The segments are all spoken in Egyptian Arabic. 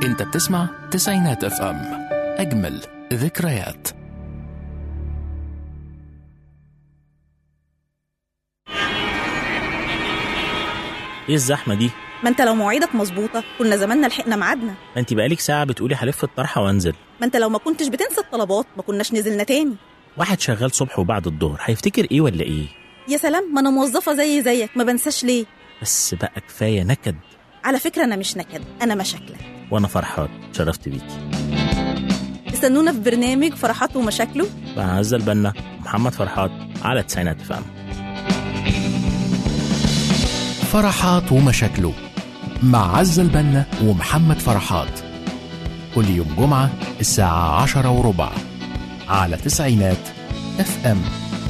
انت بتسمع تسعينات اف ام اجمل ذكريات ايه الزحمه دي ما انت لو مواعيدك مظبوطه كنا زماننا لحقنا ميعادنا ما انت بقالك ساعه بتقولي هلف الطرحه وانزل ما انت لو ما كنتش بتنسى الطلبات ما كناش نزلنا تاني واحد شغال صبح وبعد الظهر هيفتكر ايه ولا ايه يا سلام ما انا موظفه زي زيك ما بنساش ليه بس بقى كفايه نكد على فكره انا مش نكد انا مشاكلك وانا فرحان شرفت بيكي استنونا في برنامج فرحات ومشاكله مع عزة البنا محمد فرحات على تسعينات فهم فرحات ومشاكله مع عزة البنا ومحمد فرحات كل يوم جمعة الساعة عشرة وربع على تسعينات اف ام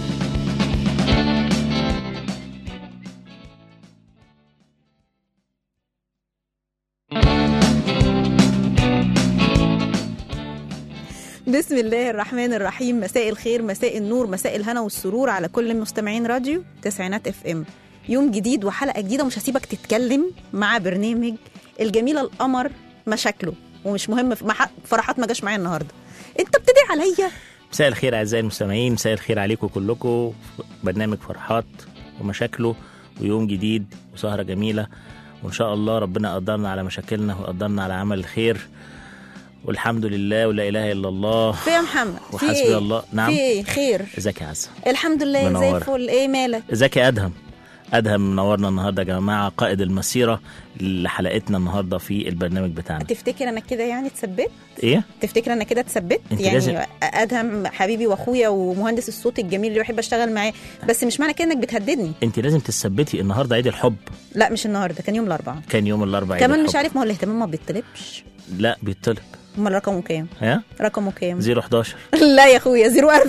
بسم الله الرحمن الرحيم مساء الخير مساء النور مساء الهنا والسرور على كل مستمعين راديو تسعينات اف ام يوم جديد وحلقه جديده مش هسيبك تتكلم مع برنامج الجميله القمر مشاكله ومش مهم في مح- فرحات ما جاش معايا النهارده انت بتدعي عليا مساء الخير اعزائي المستمعين مساء الخير عليكم كلكم برنامج فرحات ومشاكله ويوم جديد وسهره جميله وان شاء الله ربنا يقدرنا على مشاكلنا ويقدرنا على عمل الخير والحمد لله ولا اله الا الله في إيه يا محمد في وحسبي ايه الله. نعم. في ايه خير ازيك يا عزه الحمد لله زي منورة. الفل ايه مالك ازيك يا ادهم ادهم منورنا النهارده يا جماعه قائد المسيره لحلقتنا النهارده في البرنامج بتاعنا تفتكر انا كده يعني اتثبت ايه تفتكر انا كده اتثبت انت يعني لازم- ادهم حبيبي واخويا ومهندس الصوت الجميل اللي بحب اشتغل معاه بس مش معنى كده انك بتهددني انت لازم تثبتي النهارده عيد الحب لا مش النهارده كان يوم الاربعاء كان يوم الاربعاء عيد كمان الحب. مش عارف ما هو الاهتمام ما بيطلبش لا بيطلب امال رقمه كام ها رقمه كام 011 لا يا اخويا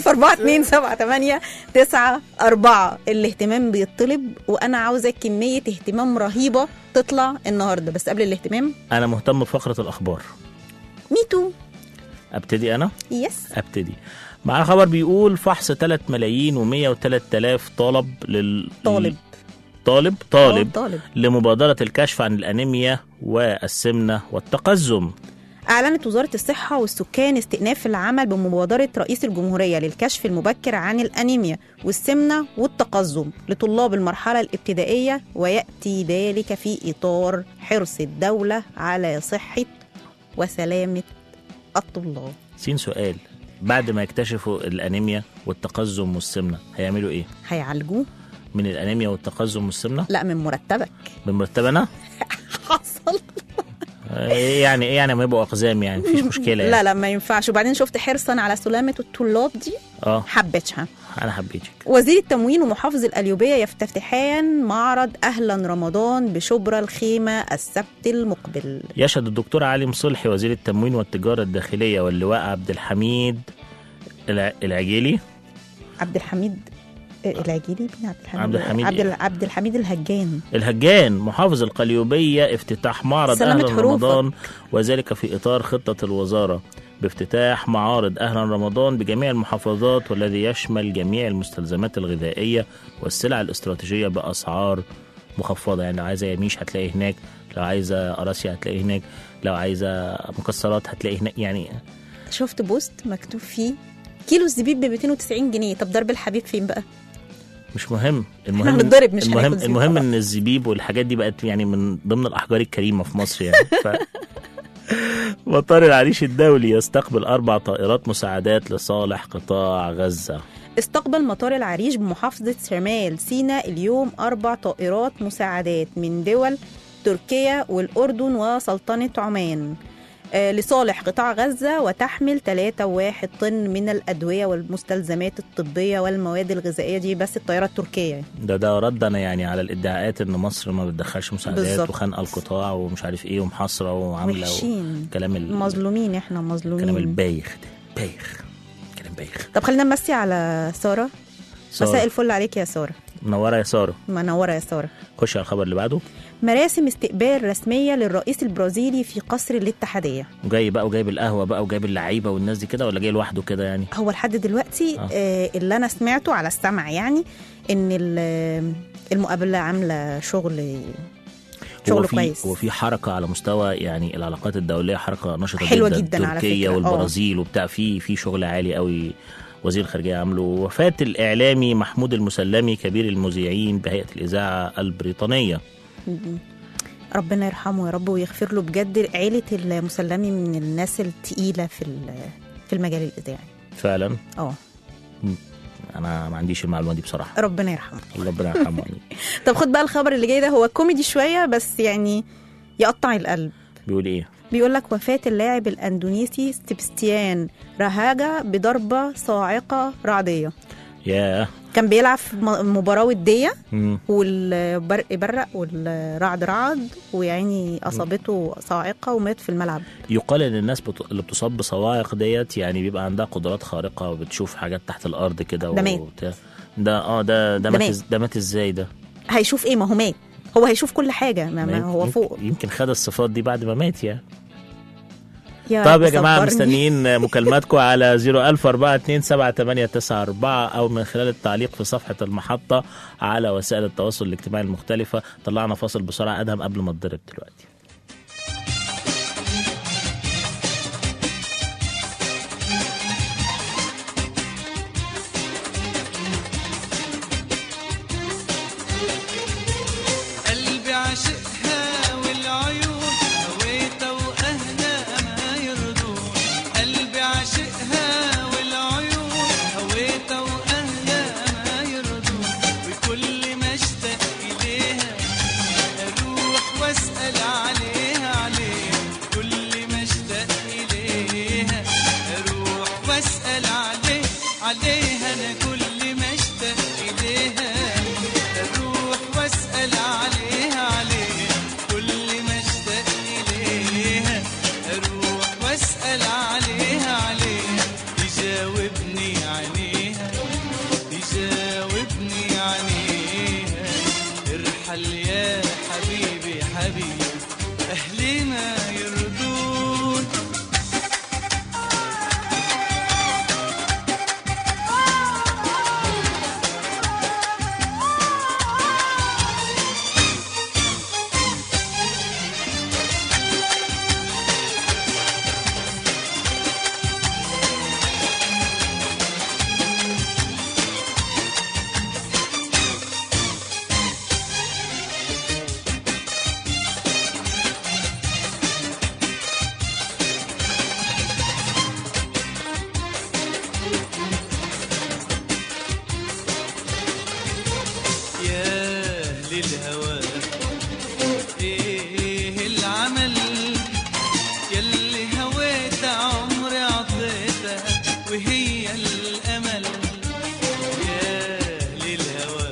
0142789 الاهتمام بيطلب وانا عاوزه كميه اهتمام رهيبه تطلع النهارده بس قبل الاهتمام انا مهتم بفقره الاخبار ميتو ابتدي انا يس ابتدي مع خبر بيقول فحص 3 ملايين و103 الاف طلب لل طالب طالب طالب آه، طالب لمبادره الكشف عن الانيميا والسمنه والتقزم أعلنت وزارة الصحة والسكان استئناف العمل بمبادرة رئيس الجمهورية للكشف المبكر عن الأنيميا والسمنة والتقزم لطلاب المرحلة الابتدائية ويأتي ذلك في إطار حرص الدولة على صحة وسلامة الطلاب سين سؤال بعد ما يكتشفوا الانيميا والتقزم والسمنه هيعملوا ايه هيعالجوه من الانيميا والتقزم والسمنه لا من مرتبك بمرتبنا حصل إيه يعني ايه يعني ما يبقوا اقزام يعني مفيش مشكله يعني. لا لا ما ينفعش وبعدين شفت حرصا على سلامة الطلاب دي اه حبتها انا حبيتك وزير التموين ومحافظ القليوبية يفتتحان معرض أهلا رمضان بشبرا الخيمة السبت المقبل يشهد الدكتور علي مصلحي وزير التموين والتجاره الداخليه واللواء عبد الحميد الع- العجيلي عبد الحميد العجيلي بن عبد الحميد عبد الحميد عبد, إيه؟ ال- عبد الحميد الهجان الهجان محافظ القليوبية افتتاح معرض سلامة أهلا حروفك. رمضان وذلك في إطار خطة الوزارة بافتتاح معارض أهلا رمضان بجميع المحافظات والذي يشمل جميع المستلزمات الغذائية والسلع الاستراتيجية بأسعار مخفضة يعني لو عايزة يميش هتلاقي هناك لو عايزة قراصية هتلاقي هناك لو عايزة مكسرات هتلاقي هناك يعني شفت بوست مكتوب فيه كيلو الزبيب ب 290 جنيه طب ضرب الحبيب فين بقى مش مهم احنا المهم هنتضرب مش المهم هناكل زبيب المهم طبعا. ان الزبيب والحاجات دي بقت يعني من ضمن الاحجار الكريمه في مصر يعني ف... مطار العريش الدولي يستقبل اربع طائرات مساعدات لصالح قطاع غزه استقبل مطار العريش بمحافظة شمال سيناء اليوم أربع طائرات مساعدات من دول تركيا والأردن وسلطنة عمان آه، لصالح قطاع غزة وتحمل 3.1 طن من الأدوية والمستلزمات الطبية والمواد الغذائية دي بس الطيارة التركية ده ده ردا يعني على الادعاءات ان مصر ما بتدخلش مساعدات بالظبط. وخانقه القطاع ومش عارف ايه ومحاصره وعامله وحشين كلام ال... مظلومين احنا كلام مظلومين البايخ ده بايخ كلام بايخ طب خلينا نمسي على سارة مساء سارة الفل عليك يا سارة منوره يا ساره منورة يا سارة خش على الخبر اللي بعده مراسم استقبال رسمية للرئيس البرازيلي في قصر الاتحادية وجاي بقى وجايب القهوه بقى وجايب اللعيبه والناس دي كده ولا جاي لوحده كده يعني هو لحد دلوقتي آه. آه. اللي انا سمعته على السمع يعني ان ال- المقابله عامله شغل هو شغله في كويس هو في حركه على مستوى يعني العلاقات الدوليه حركه نشطه حلوة جدا جدا على تركيا فكرة، آه. والبرازيل وبتاع في في شغل عالي قوي وزير الخارجيه عامله وفاه الاعلامي محمود المسلمي كبير المذيعين بهيئه الاذاعه البريطانيه ربنا يرحمه يا رب ويغفر له بجد عيلة المسلمي من الناس التقيلة في ال- في المجال الإذاعي فعلا اه انا ما عنديش المعلومه دي بصراحه ربنا يرحمه ربنا يرحمه يعني. طب خد بقى الخبر اللي جاي ده هو كوميدي شوية بس يعني يقطع القلب بيقول ايه بيقول لك وفاة اللاعب الأندونيسي ستيبستيان راهاجا بضربة صاعقة رعدية ياه كان بيلعب في م- مباراة ودية مم. والبرق برق والرعد رعد ويعني أصابته صاعقة ومات في الملعب يقال ان الناس بت... اللي بتصاب بصواعق ديت يعني بيبقى عندها قدرات خارقه وبتشوف حاجات تحت الارض كده ده مات. وبتاع. ده اه ده ده ده مات مات. إز- ده مات ازاي ده هيشوف ايه ما هو مات هو هيشوف كل حاجة ما, ما يمكن- هو فوق يمكن خد الصفات دي بعد ما مات يعني يا طب يا رب جماعه صبرني. مستنيين مكالماتكم على 010427894 او من خلال التعليق في صفحه المحطه على وسائل التواصل الاجتماعي المختلفه طلعنا فاصل بسرعه ادهم قبل ما تضرب دلوقتي قلبي عاشقها والعيون هويتها واهلها ما يرضون قلبي عاشقها والعيون هويتها واهلها ما يرضون وكل ما اشتاق اليها اروح واسال عليها عليها كل ما اشتاق اليها اروح واسال عليه عليها انا كل ما اشتاق اليها اروح واسال عليها عليها كل ما اشتاق اليها اروح واسال عليها عليها يجاوبني عليها يجاوبني عليها ارحل يا حبيبي حبيبي اهلي ما يرضون يا أهل الهوى إيه العمل يلي هويت عمري عطيتها وهي الأمل يا أهل الهوى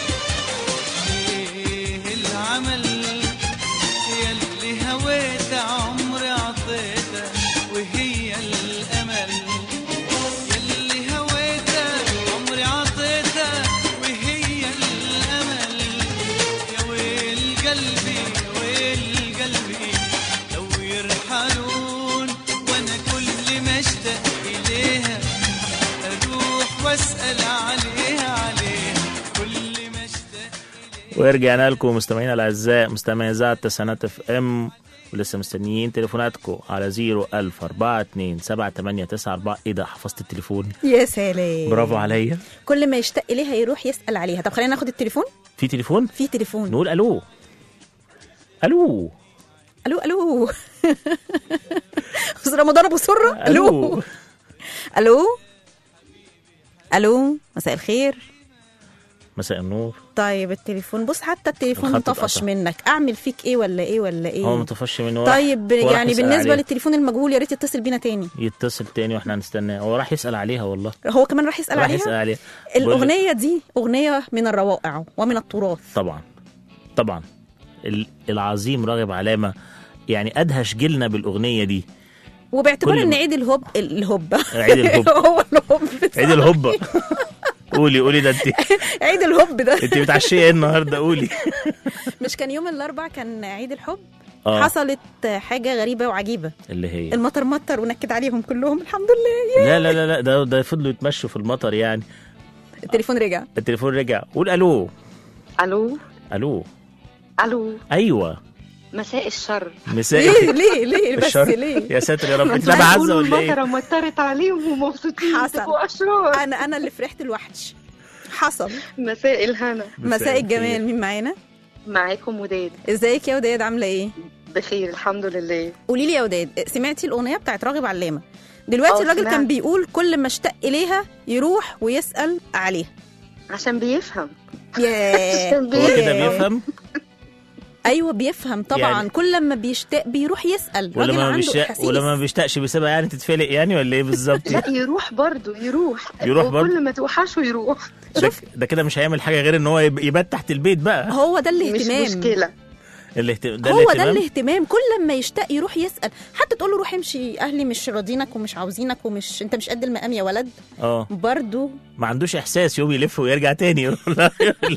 إيه العمل يلي هويت عمري عطيتها وهي الأمل يلي هويتها عمري عطيتها وهي الامل يا ويل قلبي يا ويل قلبي لو يرحلون وانا كل ما اشتاق اليها اروح واسال عليها عليها كل ما اشتاق ورجعنا لكم مستمعينا الاعزاء مستمعي اذاعه تسعينات اف ام ولسه مستنيين تليفوناتكم على 01000 42 7894 ايه ده حفظت التليفون يا سلام برافو عليا كل ما يشتاق اليها يروح يسال عليها طب خلينا ناخد التليفون في تليفون في تليفون نقول الو الو الو الو استاذ رمضان ابو سره الو الو الو الو مساء الخير مساء النور طيب التليفون بص حتى التليفون الخط انطفش اتقطع. منك اعمل فيك ايه ولا ايه ولا ايه هو ما طفش منه وراح- طيب وراح يعني يسأل بالنسبه عليها. للتليفون المجهول يا ريت يتصل بينا تاني يتصل تاني واحنا هنستناه هو راح يسال عليها والله هو كمان راح يسال راح يسال عليها عليها بقول له- الاغنيه دي اغنيه من الروائع ومن التراث طبعا طبعا ال- العظيم راغب علامه يعني ادهش جيلنا بالاغنيه دي وباعتبار كل ان ما- عيد الهوب الهبه عيد الهب. هو الهوب عيد الهبه قولي قولي ده انت عيد الهوب ده انت بتعشيه ايه النهارده قولي مش كان يوم الاربع كان عيد الحب اه حصلت حاجه غريبه وعجيبه اللي هي المطر مطر ونكد عليهم كلهم الحمد لله لا لا لا لا ده ده فضلوا يتمشوا في المطر يعني التليفون رجع التليفون رجع قول الو الو الو الو ايوه مساء الشر مساء ليه ليه ليه بس الشر. ليه يا ساتر يا رب انت ما بعزه يقولوا ولا ايه المطره مطرت عليهم ومبسوطين حصل. تبقوا اشرار انا انا اللي فرحت الوحش حصل مساء الهنا مساء الجمال مين معانا معاكم وداد ازيك يا وداد عامله ايه بخير الحمد لله قولي لي يا وداد سمعتي الاغنيه بتاعت راغب علامه دلوقتي اه، الراجل سمعت. كان بيقول كل ما اشتاق اليها يروح ويسال عليها عشان بيفهم ياه عشان هو كده ياه. بيفهم ايوه بيفهم طبعا يعني- كل ما بيشتاق بيروح يسال راجل ولما ما عنده بيشتاق احاسيس ولما ما بيشتاقش بيسيبها يعني تتفلق يعني ولا ايه بالظبط لا يروح برضه يروح يروح برضه؟ كل ما توحشه يروح ده, ده كده مش هيعمل حاجه غير ان هو يب- يبات تحت البيت بقى هو ده مش الاهتمام مشكله الاهت... ده هو ده الاهتمام الاهتمام كل ما يشتاق يروح يسال حتى تقول له روح امشي اهلي مش راضينك ومش عاوزينك ومش انت مش قد المقام يا ولد اه برضو ما عندوش احساس يوم يلف ويرجع تاني يقول لا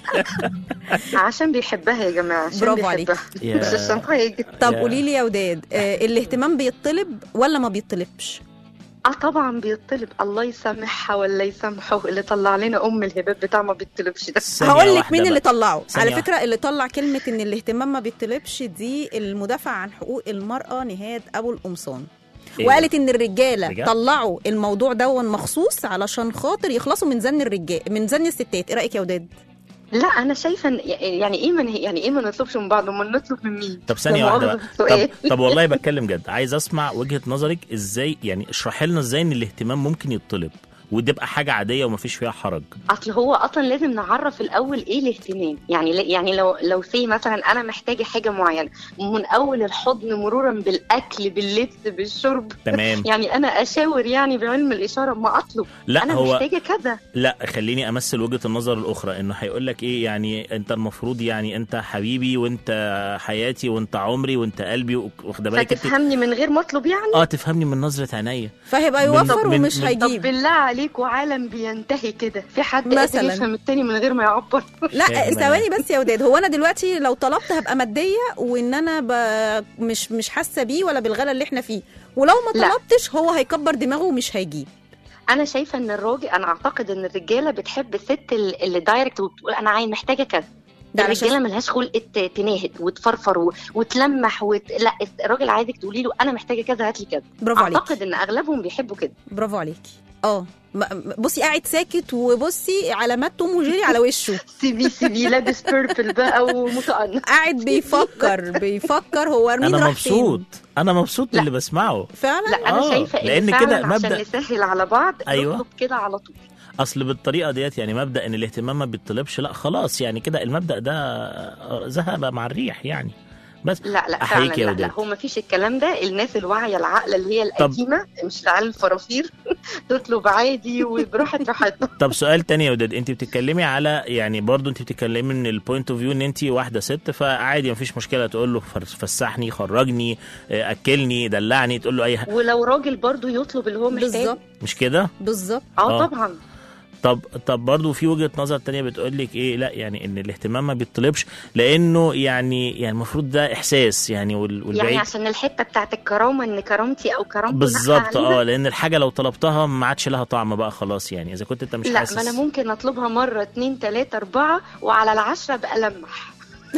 عشان بيحبها يا جماعه عشان برافو عليك. بيحبها يا- مش عشان حاجه طب يا- قولي لي يا وداد آه الاهتمام بيطلب ولا ما بيطلبش اه طبعا بيطلب الله يسامحها ولا يسامحه اللي طلع لنا ام الهباب بتاع ما بيطلبش ده ثانية هقول لك واحدة مين اللي بقى. طلعه ثانية على فكره اللي طلع كلمه ان الاهتمام ما بيطلبش دي المدافع عن حقوق المراه نهاد ابو القمصان إيه وقالت ان الرجاله بجد؟ طلعوا الموضوع دون مخصوص علشان خاطر يخلصوا من زن الرجال من زن الستات ايه رايك يا وداد لا انا شايفه إن- يعني ايه من يعني ايه ما نطلبش من بعض امال نطلب من مين طب ثانية لا واحدة مؤاخذة بقى في السؤال. طب, طب والله بتكلم جد عايز اسمع وجهة نظرك ازاي يعني اشرحي لنا ازاي ان الاهتمام ممكن يطلب ودي تبقى حاجة عادية ومفيش فيها حرج اصل هو اصلا لازم نعرف الاول ايه الاهتمام يعني ل- يعني لو لو سي مثلا انا محتاجه حاجه معينه من اول الحضن مرورا بالاكل باللبس بالشرب تمام يعني انا اشاور يعني بعلم الاشاره ما اطلب لا انا هو محتاجه كذا لا خليني امثل وجهة النظر الاخرى انه هيقول لك ايه يعني انت المفروض يعني انت حبيبي وانت حياتي وانت عمري وانت قلبي واخده بالك انت فتفهمني من غير ما اطلب يعني اه تفهمني من نظرة عينيا فهيبقى من- يوفر من- ومش من- طب هيجيب بالله عليك وعالم بينتهي كده في حد قادر مثلاً. يفهم التاني من غير ما يعبر لا فاهم ثواني بس يا وداد هو انا دلوقتي لو طلبت هبقى ماديه وان انا ب... مش مش حاسه بيه ولا بالغلا اللي احنا فيه ولو ما لا. طلبتش هو هيكبر دماغه ومش هيجيب انا شايفه ان الراجل انا اعتقد ان الرجاله بتحب الست ال- اللي دايركت وبتقول انا عايز محتاجه كذا ده علشان- الرجاله ملهاش خلق ت- تناهد وتفرفر و- وتلمح وت... لا الراجل عايزك تقولي له انا محتاجه كذا هات لي كذا برافو عليك اعتقد ان اغلبهم بيحبوا كده برافو عليكي اه م- م- بصي قاعد ساكت وبصي علامات توم وجيري على وشه سي بي سي بي لابس بيربل بقى ومتأنق قاعد بيفكر بيفكر هو مين انا راح مبسوط فين انا مبسوط لا. باللي بسمعه فعلا لا انا آه، شايفه ان لأن فعلا كده عشان مبدأ- نسهل على بعض أيوة. نطلب كده على طول اصل بالطريقه ديت يعني مبدا ان الاهتمام ما بيطلبش لا خلاص يعني كده المبدا ده آه، ذهب مع الريح يعني بس لا لا فعلا أحييك يا لا, وداد. لا هو ما فيش الكلام ده الناس الواعيه العاقله اللي هي طب- القديمه مش العيال الفرافير تطلب عادي وبراحه راحتنا طب سؤال تاني يا وداد انت بتتكلمي على يعني برضو انت بتتكلمي من البوينت اوف فيو ان انت واحده ست فعادي مفيش مشكله تقول له فر- فسحني خرجني آه، اكلني دلعني تقول له اي حاجه ولو راجل برضو يطلب اللي هو محتاجه بالظبط مش كده بالظبط اه آه. طبعا طب طب برضه في وجهه نظر تانية بتقول لك ايه لا يعني ان الاهتمام ما بيطلبش لانه يعني يعني المفروض ده احساس يعني وال- والبعيد يعني عشان الحته بتاعت الكرامه ان كرامتي او كرامته بالظبط نحى علينا. اه لان الحاجه لو طلبتها ما عادش لها طعم بقى خلاص يعني اذا كنت انت مش لا حاسس ما انا ممكن اطلبها مره اتنين تلاته اربعه وعلى العشره بقى لمح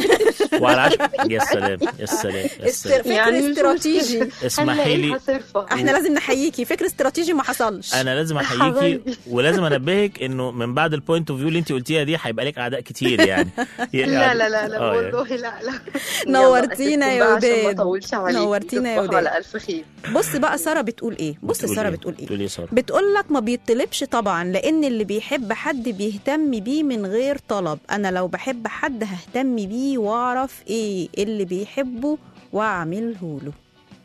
وعلى عشر يا سلام يا سلام يا است- سلام فكر يعني مش استراتيجي مشكلة. اسمحي لي هنلاقيها صرفة. احنا لازم نحييكي فكر استراتيجي ما حصلش انا لازم احييكي حبايبي. ولازم انبهك انه من بعد البوينت اوف فيو اللي انت قلتيها دي هيبقى لك اعداء كتير يعني لا لا لا لا آه يعني. والله لا لا نورتينا يلا، يا أسيبكم بقى عشان وداد. ما اطولش عليك نورتينا يا تصبحوا وداد. على الف خير بص بقى ساره بتقول ايه بص بتقول ساره إيه؟ بتقول ايه بتقول ايه ساره بتقول لك ما بيطلبش طبعا لان اللي بيحب حد بيهتم بيه من غير طلب انا لو بحب حد ههتم بيه واعرف ايه اللي بيحبه واعمله له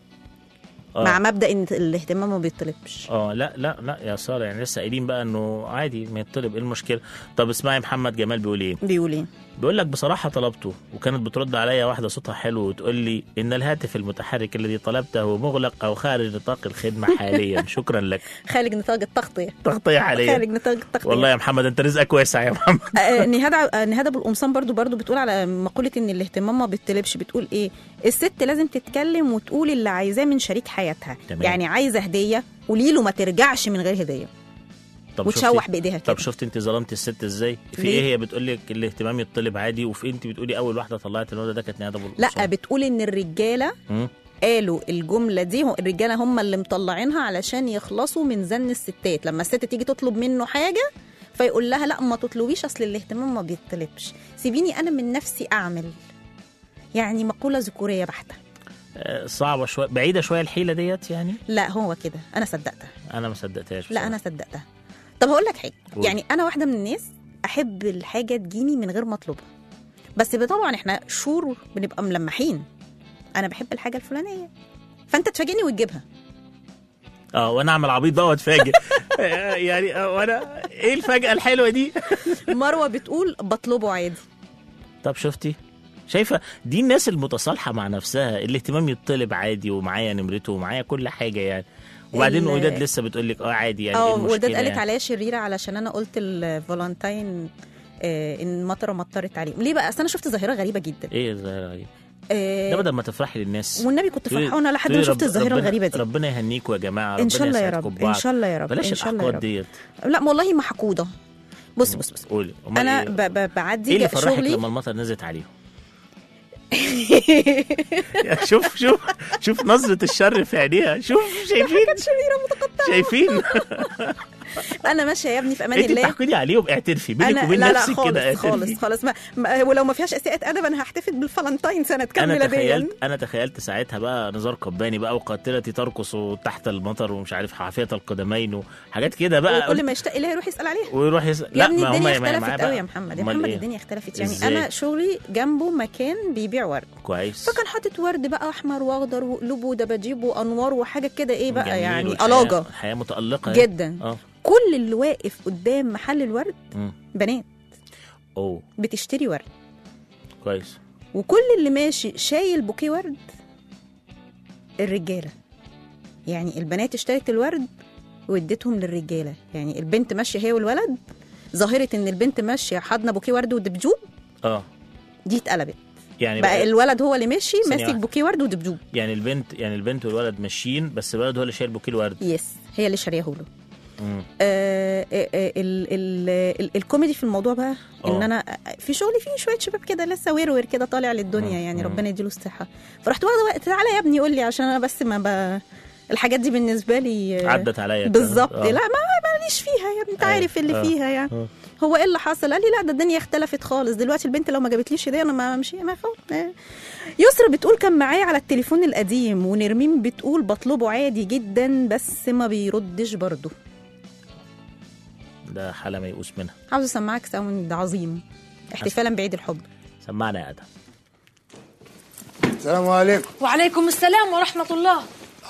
آه. مع مبدا ان الاهتمام ما بيطلبش اه لا لا لا يا ساره يعني لسه قايلين بقى انه عادي ما يطلب ايه المشكله طب اسمعي محمد جمال بيقول ايه بيقول ايه بيقول لك بصراحه طلبته وكانت بترد عليا واحده صوتها حلو وتقول لي ان الهاتف المتحرك الذي طلبته مغلق او خارج نطاق الخدمه حاليا شكرا لك خارج نطاق التغطيه تغطيه حاليا خارج نطاق التغطيه والله يا محمد انت رزقك واسع يا محمد آه، نهاد ع- آه، نهاد ابو القمصان برضو برضو بتقول على مقوله ان الاهتمام ما بيطلبش بتقول ايه الست لازم تتكلم وتقول اللي عايزاه من شريك حياتها تمام. يعني عايزه هديه قولي له ما ترجعش من غير هديه طب وتشوح شفتي- بايديها كده طب شفت انت ظلمت الست ازاي في ليه؟ ايه هي بتقول لك الاهتمام يطلب عادي وفي انت بتقولي اول واحده طلعت الولد ده كانت نهاد ابو لا القصان. بتقول ان الرجاله مم. قالوا الجمله دي هو الرجاله هم اللي مطلعينها علشان يخلصوا من زن الستات لما الست تيجي تطلب منه حاجه فيقول لها لا ما تطلبيش اصل الاهتمام ما بيطلبش سيبيني انا من نفسي اعمل يعني مقوله ذكوريه بحته آه، صعبه شويه بعيده شويه الحيله ديت يعني لا هو كده انا صدقتها انا ما صدقتهاش لا بصراحة. انا صدقتها طب هقول لك حاجه قول. يعني انا واحده من الناس احب الحاجه تجيني من غير ما اطلبها بس طبعا احنا شهور بنبقى ملمحين انا بحب الحاجه الفلانيه فانت تفاجئني وتجيبها اه وانا اعمل عبيط بقى واتفاجئ آه، يعني آه، وانا ايه الفجأة الحلوة دي مروه بتقول بطلبه عادي طب شفتي شايفة دي الناس المتصالحة مع نفسها الاهتمام يطلب عادي ومعايا نمرته ومعايا كل حاجة يعني وبعدين ال- وداد لسه بتقول لك اه عادي يعني إيه اه المشكلة وداد قالت يعني؟ عليا شريره علشان انا قلت الفالنتاين آه ان المطره مطرت عليهم ليه بقى اصل انا شفت ظاهره غريبه جدا ايه الظاهرة دي آه ده بدل ما تفرحي للناس والنبي كنت تقولي- فرحانه لحد تقولي ما شفت رب- الظاهره ربنا- الغريبه دي ربنا يهنيكوا يا جماعة ان شاء ربنا الله يا يسعدكم رب ببعض. ان شاء الله يا رب بلاش ان شاء الله يا الأحقاد رب ديت لا والله محقوده بص بص بص قولي أمال انا إيه؟ ب- ب- بعدي ايه اللي جا- فرحك شغلي لما المطر نزلت عليهم شوف شوف شوف نظرة الشر في عينيها شوف شايفين شريره متقطعه شايفين انا ماشيه يا ابني في امان انت الله بتحكي عليهم اعترفي بينك انا وبين لا لا نفسك خالص كده اعترفي خالص خالص ما ما ولو ما فيهاش اساءة ادب انا هحتفل بالفالنتاين سنه كام انا ميلاديا تخيلت انا تخيلت ساعتها بقى نزار قباني بقى وقاتلتي ترقص تحت المطر ومش عارف حافيه القدمين وحاجات كده بقى وكل ما يشتاق اليها يروح يسال عليها ويروح يس... يا ابني ما هم الدنيا يا معاه اختلفت بقى. قوي يا محمد يا أمال محمد إيه؟ الدنيا اختلفت يعني إزاي؟ انا شغلي جنبه مكان بيبيع ورد كويس فكان حاطط ورد بقى احمر واخضر وقلوب ودباديب وانوار وحاجه كده ايه بقى جميل يعني والحياة- الاجه الحياه متالقه يعني. جدا اه كل اللي واقف قدام محل الورد مم. بنات اوه بتشتري ورد كويس وكل اللي ماشي شايل بوكيه ورد الرجاله يعني البنات اشترت الورد واديتهم للرجاله يعني البنت ماشيه هي والولد ظاهره ان البنت ماشيه حاضنه بوكيه ورد ودبجوب اه دي اتقلبت يعني بقى الولد هو اللي ماشي ثانية ماسك واحدة. بوكيه ورد ودبجوب يعني البنت يعني البنت والولد ماشيين بس الولد هو اللي شايل بوكيه الورد يس هي اللي شارياه له مم. آه آه آه ال ال ال الكوميدي في الموضوع بقى ان آه. انا في شغلي فيه شويه شباب كده لسه ورور كده طالع للدنيا مم. يعني مم. ربنا يديله الصحه فرحت واخده وقت تعالى يا ابني قول لي عشان انا بس ما ب... الحاجات دي بالنسبه لي آه، عدت عليا كده. بالظبط آه. لا ما ماليش فيها يا ابني انت أيوة. عارف اللي آه. فيها يعني آه. هو ايه اللي حصل قال لي لا ده الدنيا اختلفت خالص دلوقتي البنت لو ما جابتليش هديه انا ما امشي ما خلاص آه. يسرا بتقول كان معايا على التليفون القديم ونرمين بتقول بطلبه عادي جدا بس ما بيردش برضه ده حاله ميؤوس منها عاوز اسمعك ساوند عظيم احتفالا بعيد الحب سمعنا يا ادم السلام عليكم وعليكم السلام ورحمة الله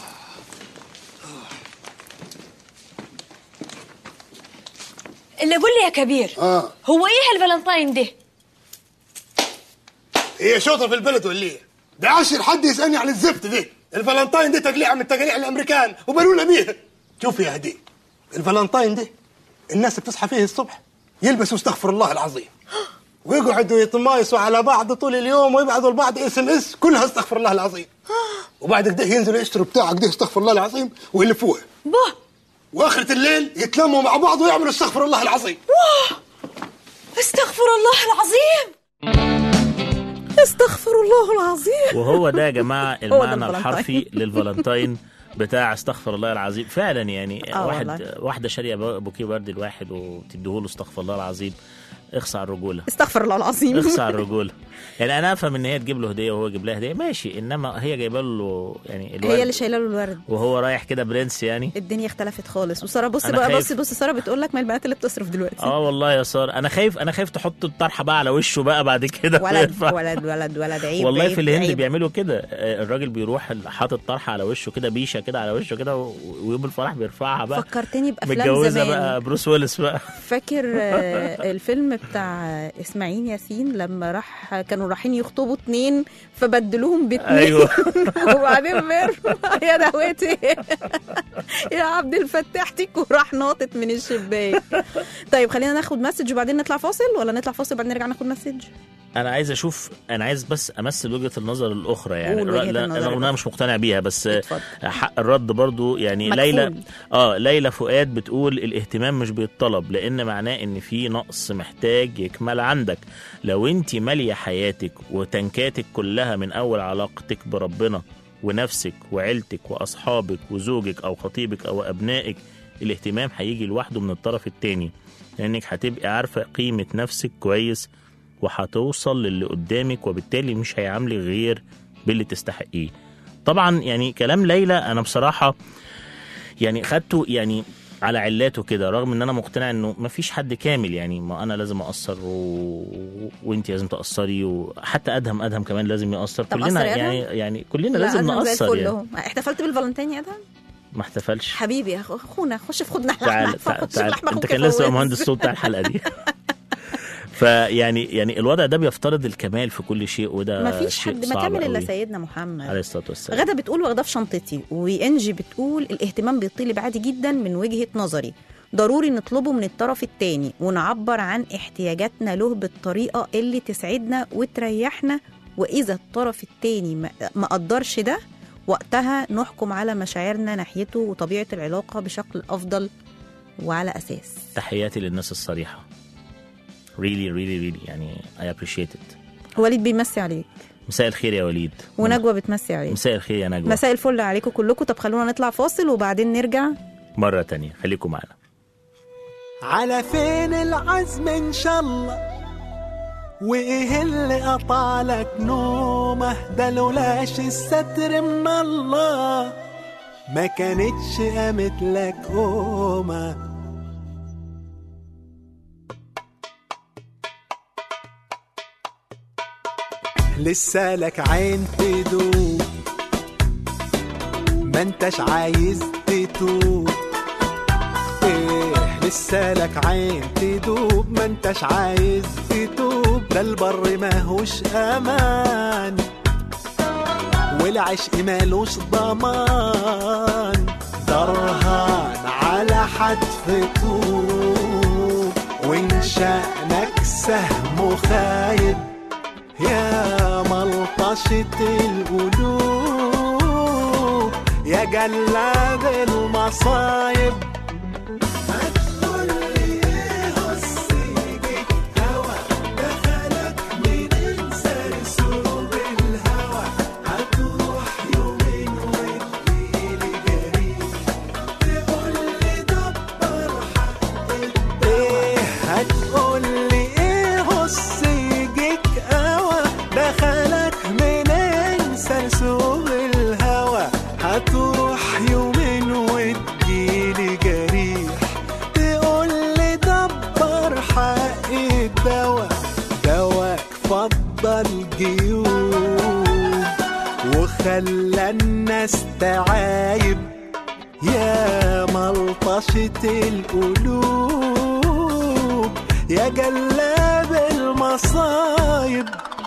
اللي قول لي يا كبير اه هو ايه الفالنتاين ده هي شوطه في البلد ولا ايه؟ ده عشر حد يسالني عن الزفت دي الفالنتاين دي تقليعه من تقاليع الامريكان وبنونا بيها شوف يا هدي الفالنتاين دي الناس بتصحى فيه الصبح يلبسوا استغفر الله العظيم ويقعدوا يتمايسوا على بعض طول اليوم ويبعثوا لبعض اس ام اس كلها استغفر الله العظيم وبعد كده ينزلوا يشتروا بتاع كده استغفر الله العظيم ويلفوها به واخرة الليل يتلموا مع بعض ويعملوا استغفر الله العظيم استغفر الله العظيم استغفر الله العظيم وهو ده يا جماعه ده المعنى الفالنتاين. الحرفي للفالنتاين بتاع استغفر الله العظيم فعلا يعني آه واحد والله. واحده شاريه بوكيه ورد الواحد وتديهوله استغفر الله العظيم اخصى على الرجوله استغفر الله العظيم اخصى على الرجوله يعني انا افهم ان هي تجيب له هديه وهو يجيب لها هديه ماشي انما هي جايبه له يعني الورد هي اللي شايله له الورد وهو رايح كده برنس يعني الدنيا اختلفت خالص وساره بص أنا بقى خايف. بص بص ساره بتقول لك ما البنات اللي بتصرف دلوقتي اه والله يا ساره انا خايف انا خايف تحط الطرحه بقى على وشه بقى بعد كده ما ولد ينفع. ولد ولد ولد عيب والله عيب في الهند عيب. بيعملوا كده آه، الراجل بيروح حاطط طرحه على وشه كده بيشه كده على وشه كده و- ويوم الفرح بيرفعها بقى فكرتني بافلام متجوزه زمان بقى بروس ويلس بقى فاكر آه، الفيلم بتاع اسماعيل ياسين لما راح كانوا رايحين يخطبوا اتنين فبدلوهم باتنين ايوه وبعدين ميرفو يا دهوتي يا عبد الفتاح تيك وراح ناطط من الشباك طيب خلينا ناخد مسج وبعدين نطلع فاصل ولا نطلع فاصل وبعدين نرجع ناخد مسج انا عايز اشوف انا عايز بس امثل وجهه النظر الاخرى يعني قول وجهة لا- النظر رغم ان انا الأخرى. مش مقتنع بيها بس اتفضل. حق الرد برضو يعني مكفول. ليلى اه ليلى فؤاد بتقول الاهتمام مش بيتطلب لان معناه ان في نقص محتاج يكمل عندك لو انت ماليه حياتك وتنكاتك كلها من اول علاقتك بربنا ونفسك وعيلتك واصحابك وزوجك او خطيبك او ابنائك الاهتمام هيجي لوحده من الطرف التاني لانك هتبقي عارفه قيمه نفسك كويس وهتوصل للي قدامك وبالتالي مش هيعاملك غير باللي تستحقيه طبعا يعني كلام ليلى انا بصراحه يعني خدته يعني على علاته كده رغم ان انا مقتنع انه ما فيش حد كامل يعني ما انا لازم اقصر و... وانت لازم تقصري وحتى ادهم ادهم كمان لازم يقصر طب كلنا قصر يا يعني يعني كلنا لا، لازم أدهم زي نقصر الفل يعني اهو احتفلت بالفالنتين يا ادهم ما احتفلش حبيبي يا أخو- اخونا خش في خدنا تعال لحمه تعال, خش في تعال. لحمه انت أخوك كان يا لازم تبقى فواز. مهندس صوت بتاع الحلقه دي فيعني يعني الوضع ده بيفترض الكمال في كل شيء وده مفيش شيء حد ما صعب كامل الا قوي. سيدنا محمد عليه الصلاه والسلام غدا بتقول واخداه في شنطتي وانجي بتقول الاهتمام بيطلب عادي جدا من وجهه نظري ضروري نطلبه من الطرف التاني ونعبر عن احتياجاتنا له بالطريقه اللي تسعدنا وتريحنا واذا الطرف التاني ما- ما قدرش ده وقتها نحكم على مشاعرنا ناحيته وطبيعه العلاقه بشكل افضل وعلى اساس تحياتي للناس الصريحه really really really يعني I appreciate it وليد بيمسي عليك مساء الخير يا وليد ونجوى بتمسي عليك مساء الخير يا نجوى مساء الفل عليكم كلكم طب خلونا نطلع فاصل وبعدين نرجع مرة تانية خليكم معنا على فين العزم ان شاء الله وايه اللي قطعلك نومه ده لولاش الستر من الله ما كانتش قامت لك قومه لسه لك عين تدوب ما انتش عايز تتوب ايه لسه لك عين تدوب ما انتش عايز تتوب ده البر ماهوش امان والعشق مالوش ضمان درهان على حتف طوب وان شأنك سهم خايب يا ملطشة القلوب يا جلاد المصايب ايه هتقولي ايه هص يجيك قوى دخلك منين سرسوب الهوى هتروح يومين وتجيلي جريح تقولي دبر حق الدوا دواك فضل جيوب وخلى الناس تعايب يا ملطشة القلوب يا جلاب المصايب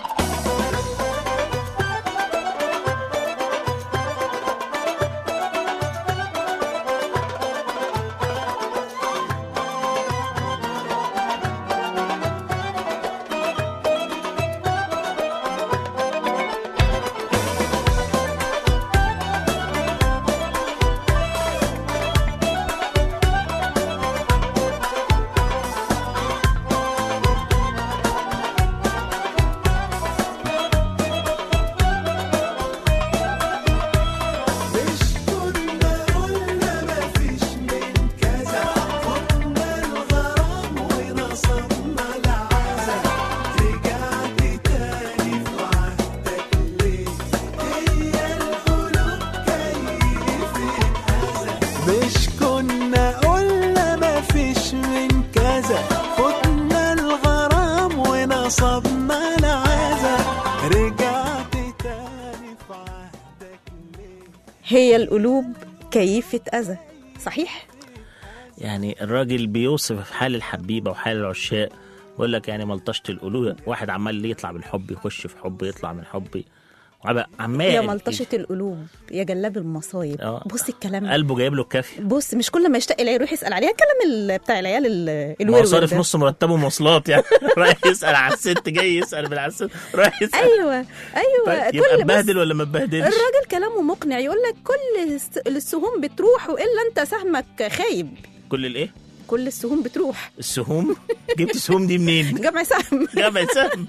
مش كنا قلنا مفيش من كذا خدنا الغرام ونصبنا العزا رجعت تاني في عهدك ليه هي القلوب كيفت أذى مش كنا قلنا مفيش من كذا خدنا الغرام ونصبنا العزا رجعت تاني في عهدك ليه هي القلوب كيفة أذى صحيح؟ يعني الراجل بيوصف حال الحبيبة وحال العشاق يقول لك يعني ملطشه القلوب واحد عمال يطلع من حب يخش في حب يطلع من حب وعب- عمال يا ملطشه القلوب يا جلاب المصايب آه. بص الكلام قلبه جايب له الكافي بص مش كل ما يشتاق العيال يروح يسال عليها الكلام ال- بتاع العيال ال- ما هو الورور صارف ده. نص مرتبه مواصلات يعني رايح يسال على الست جاي يسال من على الست رايح يسال ايوه ايوه طيب يبقى كل بص مبهدل ولا ما مبهدلش الراجل كلامه مقنع يقول لك كل الس- السهوم بتروح والا انت سهمك خايب كل الايه كل السهوم بتروح السهوم جبت السهوم دي منين جمع سهم جمع سهم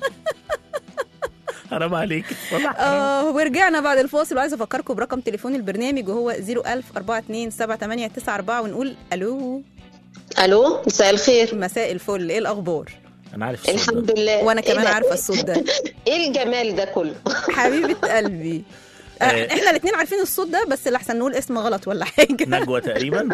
حرام عليك والله حرام اه ورجعنا بعد الفاصل وعايزه افكركم برقم تليفون البرنامج وهو 01000 427 ونقول الو الو مساء الخير مساء الفل ايه الاخبار انا عارف الصوت ده. الحمد لله وانا إيه كمان ده؟ عارفه الصوت ده ايه الجمال ده كله حبيبه قلبي آه، آه. احنا الاثنين عارفين الصوت ده بس اللي احسن نقول اسم غلط ولا حاجه نجوى تقريبا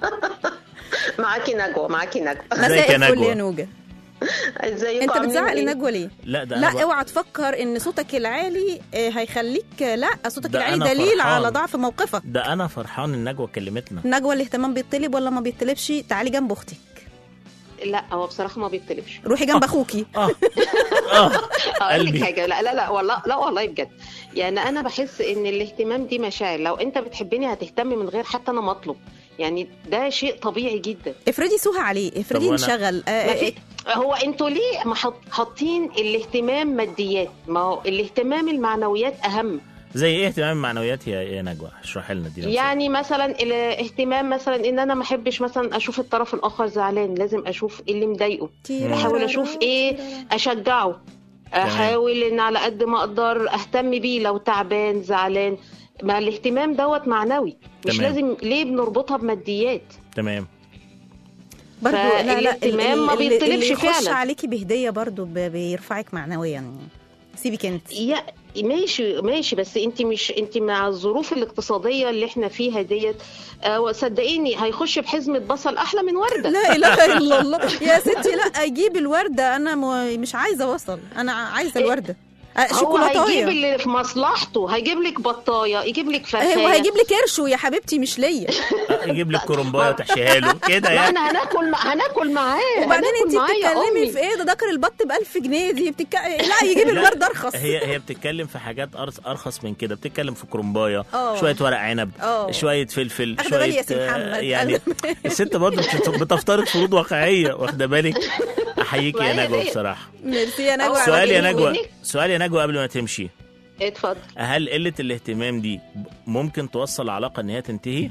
معاكي نجوى معاكي نجوى ازيك مساء يا الفل نجوى؟ يا نوجه ازيكم انت عاملين بتزعق إيه؟ لنجوى ليه لا ده أنا لا بقى- اوعى تفكر ان صوتك العالي آه، هيخليك لا صوتك ده العالي أنا دليل فرحان. على ضعف موقفك ده انا فرحان ان نجوى كلمتنا نجوى الاهتمام بيطلب ولا ما بيطلبش تعالي جنب اختك لا هو بصراحه ما بيطلبش روحي جنب اخوكي اه اه اقول قلبي. لك حاجه لا لا لا والله لا والله بجد يعني انا بحس ان الاهتمام دي مشاعر لو انت بتحبني هتهتم من غير حتى انا مطلب يعني ده شيء طبيعي جدا افرضي سوها عليه افرضي وأنا- انشغل آه، ما آه، في هو انتوا ليه ما حط- حاطين الاهتمام ماديات ما هو الاهتمام المعنويات اهم زي ايه اهتمام المعنويات يا يا نجوى اشرحي لنا دي لو يعني مثلا الاهتمام مثلا ان انا ما احبش مثلا اشوف الطرف الاخر زعلان لازم اشوف ايه اللي مضايقه تيرارا، بحاول اشوف ايه اشجعه احاول ان على قد ما اقدر اهتم بيه لو تعبان زعلان ما الاهتمام دوت معنوي مش تمام. لازم ليه بنربطها بماديات تمام برضو لا لا فالاهتمام ما اللي- بيطلبش اللي يخش فعلا. عليكي بهديه برضو ب- بيرفعك معنويا يعني. سيبك انت يا ماشي ماشي بس انت مش انت مع الظروف الاقتصاديه اللي احنا فيها ديت آه صدقيني هيخش بحزمه بصل احلى من ورده لا اله الا الله يا ستي لا اجيب الورده انا م- مش عايزه وصل انا عايزه الورده آه، هو هيجيب شوكولاتايه اللي في مصلحته هيجيب لك بطايه يجيب لك هو فرخايه هيجيب لي كرشه يا حبيبتي مش ليا آه، يجيب لك كرنبايه وتحشيها له كده ما يعني احنا هناكل مع... هناكل معاه وبعدين هناكل انت معاه يا بتتكلمي أمي. في ايه ده دكر البط ب 1000 جنيه دي بتك... لا يجيب لا، الورده ارخص هي هي بتتكلم في حاجات أرخص ارخص من كده بتتكلم في كرنبايه اه. شويه ورق عنب اه. شويه فلفل أخدة شويه بالي يا سي آه، محمد. يعني الست برضه بت- بتفترض فروض واقعيه واخده بالك احييك ما يا هي نجوى دي. بصراحه ميرسي يا نجوى على سؤال يا كده. نجوى منك. سؤال يا نجوى قبل ما تمشي اتفضل هل قله الاهتمام دي ممكن توصل العلاقه ان هي تنتهي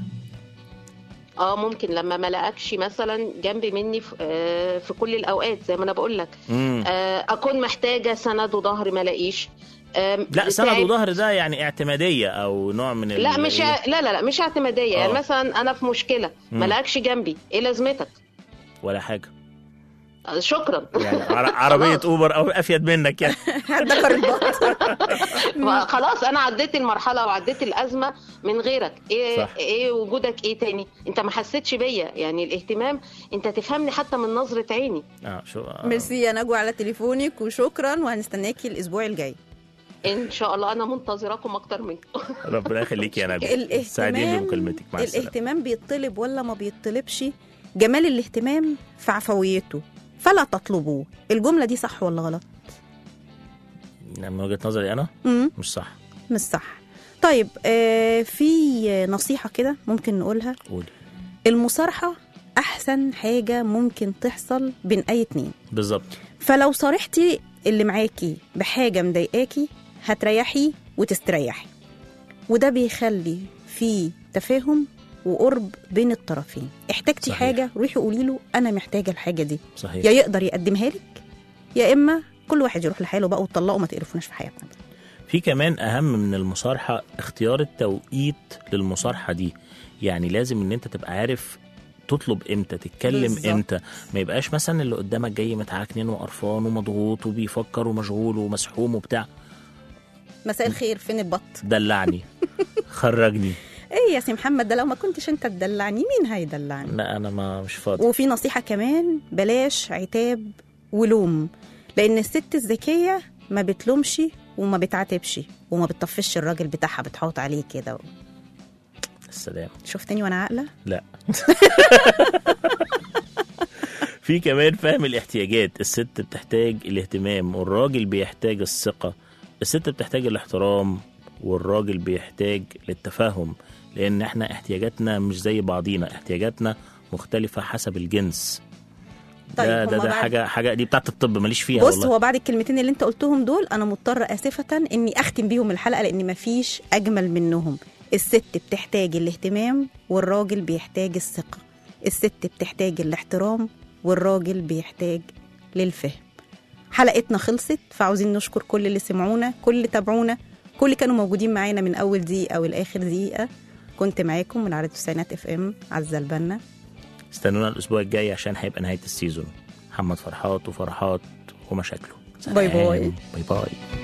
اه ممكن لما ما لاقكش مثلا جنبي مني في, آه في كل الاوقات زي ما انا بقول لك امم آه اكون محتاجه سند وظهر ما الاقيش آه لا سند تعب. وظهر ده يعني اعتماديه او نوع من ال- لا مش ع- لا لا لا مش اعتماديه يعني آه. مثلا انا في مشكله مم. ما لاقكش جنبي ايه لازمتك ولا حاجه آه، شكرا يعني عر- عربيه خلاص. اوبر او افيد منك يعني دكر البط خلاص انا عديت المرحله وعديت الازمه من غيرك ايه صح. ايه وجودك ايه تاني انت ما حسيتش بيا يعني الاهتمام انت تفهمني حتى من نظره عيني اه شو آه. ميرسي يا نجوى على تليفونك وشكرا وهنستناكي الاسبوع الجاي ان شاء الله انا منتظراكم اكتر منكم ربنا يخليك يا نجوى سعيدين الاهتمام بمكالمتك مع السلامه الاهتمام بيطلب ولا ما بيطلبش جمال الاهتمام في عفويته فلا تطلبوه الجملة دي صح ولا غلط يعني من وجهه نظري انا مم. مش صح مش صح طيب آه في نصيحة كده ممكن نقولها قولي المصارحة أحسن حاجة ممكن تحصل بين أي اتنين بالظبط فلو صارحتي اللي معاكي بحاجة مضايقاكي هتريحي وتستريحي وده بيخلي في تفاهم وقرب بين الطرفين احتاجتي صحيح. حاجة روحي قولي له أنا محتاجة الحاجة دي صحيح يا يقدر يقدمها لك يا إما كل واحد يروح لحاله بقى وتطلقوا ما تقرفوناش في حياتنا في كمان اهم من المصارحه اختيار التوقيت للمصارحه دي يعني لازم ان انت تبقى عارف تطلب امتى تتكلم بالظبط. امتى ما يبقاش مثلا اللي قدامك جاي متعكنين وقرفان ومضغوط وبيفكر ومشغول ومسحوم وبتاع مساء الخير فين البط دلعني خرجني ايه يا سي محمد ده لو ما كنتش انت تدلعني مين هيدلعني لا انا ما مش فاضي وفي نصيحة كمان بلاش عتاب ولوم لأن الست الذكية ما بتلومش وما بتعاتبش وما بتطفش الراجل بتاعها بتحوط عليه كده السلام شفتني وانا عاقلة لا في كمان فهم الاحتياجات الست بتحتاج الاهتمام والراجل بيحتاج الثقة الست بتحتاج الاحترام والراجل بيحتاج للتفاهم لان احنا احتياجاتنا مش زي بعضينا احتياجاتنا مختلفة حسب الجنس طيب، ده ده, هما ده بعد- حاجة حاجة دي بتاعت الطب ماليش فيها بص والله هو بعد الكلمتين اللي انت قلتهم دول انا مضطره اسفه اني اختم بيهم الحلقه لان مفيش اجمل منهم الست بتحتاج الاهتمام والراجل بيحتاج الثقه الست بتحتاج الاحترام والراجل بيحتاج للفهم حلقتنا خلصت فعاوزين نشكر كل اللي سمعونا كل اللي تابعونا كل اللي كانوا موجودين معانا من اول دقيقه والاخر دقيقه كنت معاكم من عدد التسعينات اف ام عزه البنا استنونا الاسبوع الجاي عشان هيبقى نهاية السيزون محمد فرحات وفرحات ومشاكله باي باي. سلام. باي باي